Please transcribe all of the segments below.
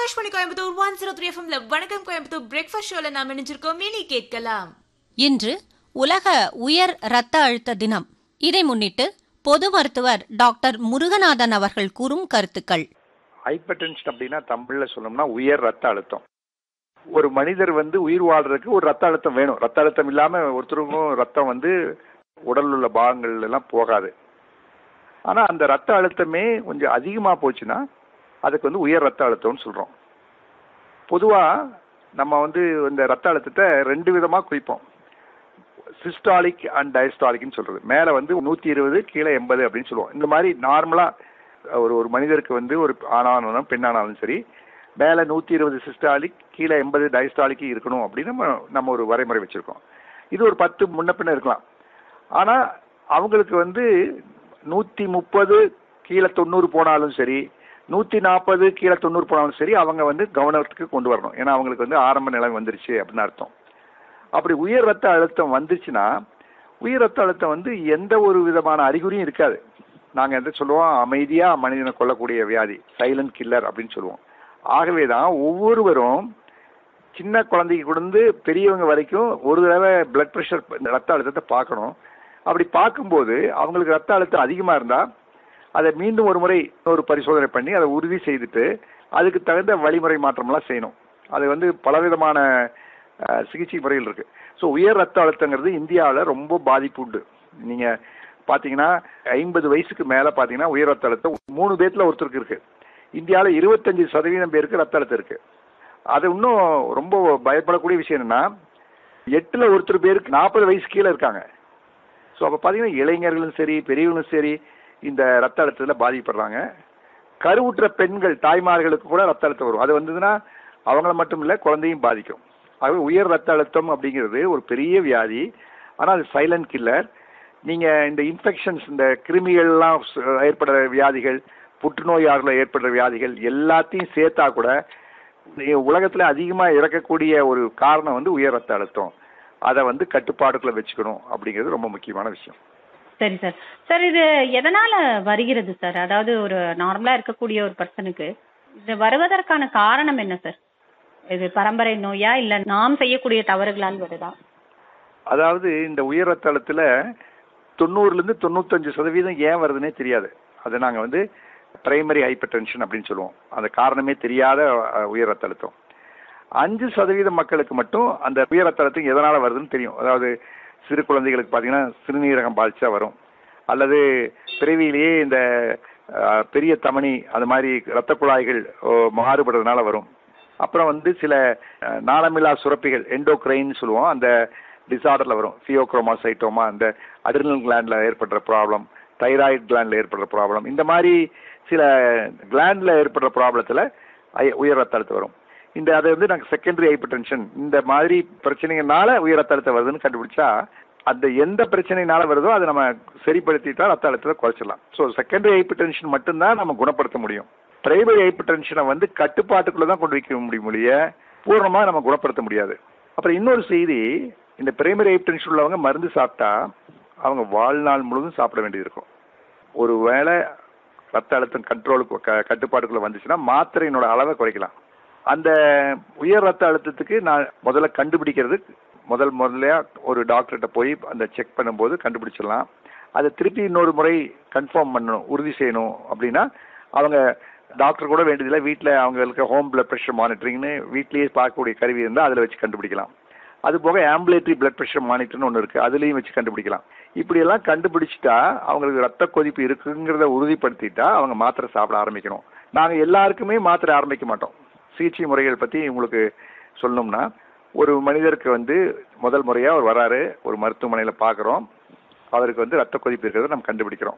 Akashvani Coimbatore one zero three எஃப்எம்ல வணக்கம் Coimbatore breakfast ஷோல நாம் இணைஞ்சிருக்கோம் இனி கேட்கலாம் இன்று உலக உயர் இரத்த அழுத்த தினம் இதை முன்னிட்டு பொது மருத்துவர் டாக்டர் முருகநாதன் அவர்கள் கூறும் கருத்துக்கள் ஹைப்பர் டென்ஷன் அப்படின்னா தமிழ்ல சொல்லணும்னா உயர் ரத்த அழுத்தம் ஒரு மனிதர் வந்து உயிர் வாழ்றதுக்கு ஒரு ரத்த அழுத்தம் வேணும் ரத்த அழுத்தம் இல்லாம ஒருத்தருக்கும் ரத்தம் வந்து உடல் உள்ள பாகங்கள் எல்லாம் போகாது ஆனா அந்த ரத்த அழுத்தமே கொஞ்சம் அதிகமா போச்சுன்னா அதுக்கு வந்து உயர் ரத்த அழுத்தம்னு சொல்றோம் பொதுவா நம்ம வந்து இந்த ரத்த அழுத்தத்தை ரெண்டு விதமா குறிப்போம் சிஸ்டாலிக் அண்ட் டயஸ்டாலிக்னு சொல்றது மேல வந்து நூத்தி இருபது கீழே எண்பது அப்படின்னு சொல்லுவோம் இந்த மாதிரி நார்மலா ஒரு ஒரு மனிதருக்கு வந்து ஒரு ஆணானாலும் பெண்ணானாலும் சரி மேல நூத்தி இருபது சிஸ்டாலிக் கீழே எண்பது டயஸ்டாலிக் இருக்கணும் அப்படின்னு நம்ம நம்ம ஒரு வரைமுறை வச்சிருக்கோம் இது ஒரு பத்து முன்ன பின்ன இருக்கலாம் ஆனா அவங்களுக்கு வந்து நூத்தி முப்பது கீழே தொண்ணூறு போனாலும் சரி நூத்தி நாற்பது கீழே தொண்ணூறு போனாலும் சரி அவங்க வந்து கவனத்துக்கு கொண்டு வரணும் ஏன்னா அவங்களுக்கு வந்து ஆரம்ப நிலை வந்துருச்சு அப்படின்னு அர்த்தம் அப்படி உயர் ரத்த அழுத்தம் வந்துச்சுன்னா உயர் ரத்த அழுத்தம் வந்து எந்த ஒரு விதமான அறிகுறியும் இருக்காது நாங்க எந்த சொல்லுவோம் அமைதியா மனிதனை கொல்லக்கூடிய வியாதி சைலண்ட் கில்லர் அப்படின்னு சொல்லுவோம் ஆகவே தான் ஒவ்வொருவரும் சின்ன குழந்தைக்கு கொடுந்து பெரியவங்க வரைக்கும் ஒரு தடவை பிளட் ப்ரெஷர் ரத்த அழுத்தத்தை பார்க்கணும் அப்படி பார்க்கும்போது அவங்களுக்கு ரத்த அழுத்தம் அதிகமா இருந்தா அதை மீண்டும் ஒரு முறை ஒரு பரிசோதனை பண்ணி அதை உறுதி செய்துட்டு அதுக்கு தகுந்த வழிமுறை மாற்றம்லாம் செய்யணும் அது வந்து பலவிதமான அஹ், சிகிச்சை முறைகள் இருக்கு ஸோ உயர் ரத்த அழுத்தங்கிறது இந்தியாவில் ரொம்ப பாதிப்பு உண்டு நீங்க பாத்தீங்கன்னா ஐம்பது வயசுக்கு மேல பாத்தீங்கன்னா உயர் ரத்த அழுத்தம் மூணு பேர்த்துல ஒருத்தருக்கு இருக்கு இந்தியாவில் இருபத்தஞ்சு சதவீதம் பேருக்கு ரத்த அழுத்தம் இருக்கு அது இன்னும் ரொம்ப பயப்படக்கூடிய விஷயம் என்னன்னா எட்டுல ஒருத்தர் பேருக்கு நாற்பது வயசு கீழே இருக்காங்க ஸோ அப்போ பார்த்தீங்கன்னா இளைஞர்களும் சரி பெரியவங்களும் சரி இந்த ரத்த அழுத்தத்தில் பாதிக்கப்படுறாங்க கருவுற்ற பெண்கள் தாய்மார்களுக்கு கூட ரத்த அழுத்தம் வரும் அது வந்ததுன்னா அவங்கள மட்டும் இல்லை குழந்தையும் பாதிக்கும் ஆகவே உயர் ரத்த அழுத்தம் அப்படிங்கிறது ஒரு பெரிய வியாதி ஆனால் அது சைலண்ட் கில்லர் நீங்கள் இந்த இன்ஃபெக்ஷன்ஸ் இந்த கிருமிகள்லாம் ச- ஏற்படுற வியாதிகள் புற்றுநோயாளர்கள் ஏற்படுற வியாதிகள் எல்லாத்தையும் சேர்த்தா கூட உலகத்தில் அதிகமாக இறக்கக்கூடிய ஒரு காரணம் வந்து உயர் ரத்த அழுத்தம் அதை வந்து கட்டுப்பாடுக்குள்ள வச்சுக்கணும் அப்படிங்கிறது ரொம்ப முக்கியமான விஷயம் சரி சார் சார் இது எதனால வருகிறது சார் அதாவது ஒரு நார்மலா இருக்கக்கூடிய ஒரு பர்சனுக்கு இது வருவதற்கான காரணம் என்ன சார் இது பரம்பரை நோயா இல்ல நாம் செய்யக்கூடிய தவறுகளால் வருதா அதாவது இந்த உயர் ரத்த அழுத்தத்தில் தொண்ணூறுலேருந்து தொண்ணூத்தஞ்சு சதவீதம் ஏன் வருதுன்னே தெரியாது அதை நாங்கள் வந்து பிரைமரி ஹைப்பர் டென்ஷன் அப்படின்னு சொல்லுவோம் அந்த காரணமே தெரியாத அஹ், உயர் ரத்த அழுத்தம் அஞ்சு சதவீத மக்களுக்கு மட்டும் அந்த உயர் ரத்த அழுத்தம் எதனால வருதுன்னு தெரியும் அதாவது சிறு குழந்தைகளுக்கு பார்த்தீங்கன்னா சிறுநீரகம் பாதிச்சா வரும் அல்லது பிறவியிலேயே இந்த அஹ், பெரிய தமனி அது மாதிரி இரத்த குழாய்கள் ஓ, மாறுபடுறதுனால வரும் அப்புறம் வந்து சில அஹ், நாளமில்லா சுரப்பிகள் எண்டோக்ரைன்னு சொல்லுவோம் அந்த டிசார்டர்ல வரும் ஃபியோக்ரோமாசைட்டோமா அந்த அட்ரினல் கிளாண்ட்ல ஏற்படுற ப்ராப்ளம் தைராய்டு கிளாண்ட்ல ஏற்படுற ப்ராப்ளம் இந்த மாதிரி சில கிளாண்ட்ல ஏற்படுற ப்ராப்ளத்துல ஐ- உயர் ரத்த அழுத்தம் வரும் இந்த அதை வந்து நாங்கள் செகண்டரி ஹைப்பர் டென்ஷன் இந்த மாதிரி பிரச்சனைகள்னால உயர் ரத்த அழுத்தம் வருதுன்னு கண்டுபிடிச்சா அந்த எந்த பிரச்சனைனால வருதோ அதை நம்ம சரிப்படுத்திட்டா ரத்த அழுத்தத்தை குறைச்சிடலாம் ஸோ செகண்டரி ஹைப்பர் டென்ஷன் மட்டும்தான் நம்ம குணப்படுத்த முடியும் பிரைமரி ஹைப்பர் டென்ஷனை வந்து கட்டுப்பாட்டுக்குள்ள தான் கொண்டு வைக்க முடியும் ஒழிய பூர்ணமா நம்ம குணப்படுத்த முடியாது அப்புறம் இன்னொரு செய்தி இந்த பிரைமரி ஹைப்பர் டென்ஷன் உள்ளவங்க மருந்து சாப்பிட்டா அவங்க வாழ்நாள் முழுவதும் சாப்பிட வேண்டியது இருக்கும் ஒருவேளை ரத்த அழுத்தம் கண்ட்ரோலுக்கு க- கட்டுப்பாட்டுக்குள்ள வந்துச்சுன்னா மாத்திரையினோட அளவை குறைக்கலாம் அந்த உயர் ரத்த அழுத்தத்துக்கு நான் முதல்ல கண்டுபிடிக்கிறது முதல் முதல்ல ஒரு டாக்டர்கிட்ட போய் அந்த செக் பண்ணும்போது கண்டுபிடிச்சிடலாம் அதை திருப்பி இன்னொரு முறை கன்ஃபார்ம் பண்ணணும் உறுதி செய்யணும் அப்படின்னா அவங்க டாக்டர் கூட வேண்டியதில்லை வீட்டில் அவங்களுக்கு ஹோம் பிளட் ப்ரெஷர் மானிட்டரிங்னு வீட்லேயே பார்க்கக்கூடிய கருவி இருந்தால் அதில் வச்சு கண்டுபிடிக்கலாம் அது போக ஆம்புலேட்டரி பிளட் ப்ரெஷர் மானிட்டர்னு ஒன்று இருக்குது அதுலேயும் வச்சு கண்டுபிடிக்கலாம் இப்படியெல்லாம் கண்டுபிடிச்சிட்டா அவங்களுக்கு ரத்த கொதிப்பு இருக்குங்கிறத உறுதிப்படுத்திட்டா அவங்க மாத்திரை சாப்பிட ஆரம்பிக்கணும் நாங்கள் எல்லாருக்குமே மாத்திரை ஆரம்பிக்க மாட்டோம் சிகிச்சை முறைகள் பற்றி உங்களுக்கு சொல்லணும்னா ஒரு மனிதருக்கு வந்து முதல் முறையாக அவர் வராரு ஒரு மருத்துவமனையில் பார்க்குறோம் அவருக்கு வந்து ரத்த கொதிப்பு இருக்கிறத நம்ம கண்டுபிடிக்கிறோம்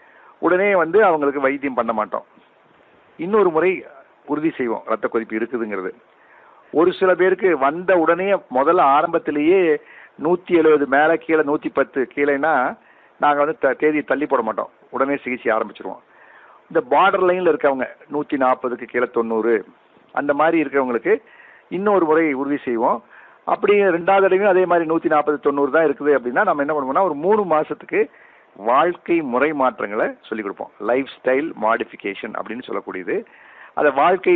உடனே வந்து அவங்களுக்கு வைத்தியம் பண்ண மாட்டோம் இன்னொரு முறை உறுதி செய்வோம் ரத்த கொதிப்பு இருக்குதுங்கிறது ஒரு சில பேருக்கு வந்த உடனே முதல்ல ஆரம்பத்திலேயே நூற்றி எழுபது மேலே கீழே நூற்றி பத்து கீழேனா நாங்கள் வந்து த- தேதியை தள்ளி போட மாட்டோம் உடனே சிகிச்சை ஆரம்பிச்சிருவோம் இந்த பார்டர் லைனில் இருக்கவங்க நூற்றி நாற்பதுக்கு கீழே தொண்ணூறு அந்த மாதிரி இருக்கவங்களுக்கு இன்னொரு முறை உறுதி செய்வோம் அப்படி ரெண்டாவது தடவையும் அதே மாதிரி நூற்றி நாற்பது தொண்ணூறு தான் இருக்குது அப்படின்னா நம்ம என்ன பண்ணுவோம்னா ஒரு மூணு மாசத்துக்கு வாழ்க்கை முறை மாற்றங்களை சொல்லிக் கொடுப்போம் லைஃப் ஸ்டைல் மாடிஃபிகேஷன் அப்படின்னு சொல்லக்கூடியது அதை வாழ்க்கை